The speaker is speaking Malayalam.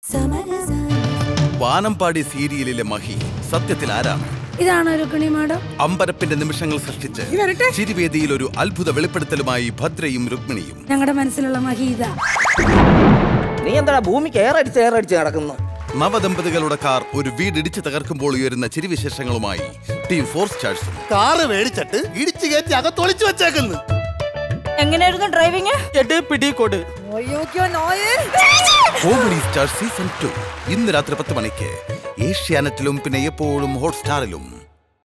വാനമ്പാടി സീരിയലിലെ മഹി സത്യത്തിൽ ആരാണ് ഇതാണോ രുക്മിണി മാഡം അമ്പരപ്പിന്റെ നിമിഷങ്ങൾ സൃഷ്ടിച്ച് ചിരിവേദിയിൽ ഒരു അത്ഭുത വെളിപ്പെടുത്തലുമായി ഭദ്രയും രുക്മിണിയും ഞങ്ങളുടെ മനസ്സിലുള്ള മഹീത നീ എന്താ ഭൂമിക്ക് ഏറടിച്ച് ഏറടിച്ച് നടക്കുന്നു നവദമ്പതികളുടെ കാർ ഒരു വീടിടിച്ച് തകർക്കുമ്പോൾ ഉയരുന്ന ചിരിവിശേഷങ്ങളുമായി ടീം ഫോർ സ്റ്റാർസും കാറ് മേടിച്ചിട്ട് ഇടിച്ചു കയറ്റി അകത്തൊളിച്ചു വെച്ചേക്കുന്നു എങ്ങനെയായിരുന്നു ഡ്രൈവിംഗ് എട്ട് പിടികൊട് കോമഡി സ്റ്റാർ സീസൺ ടു ഇന്ന് രാത്രി പത്ത് മണിക്ക് ഏഷ്യാനെറ്റിലും പിന്നെ എപ്പോഴും ഹോട്ട്സ്റ്റാറിലും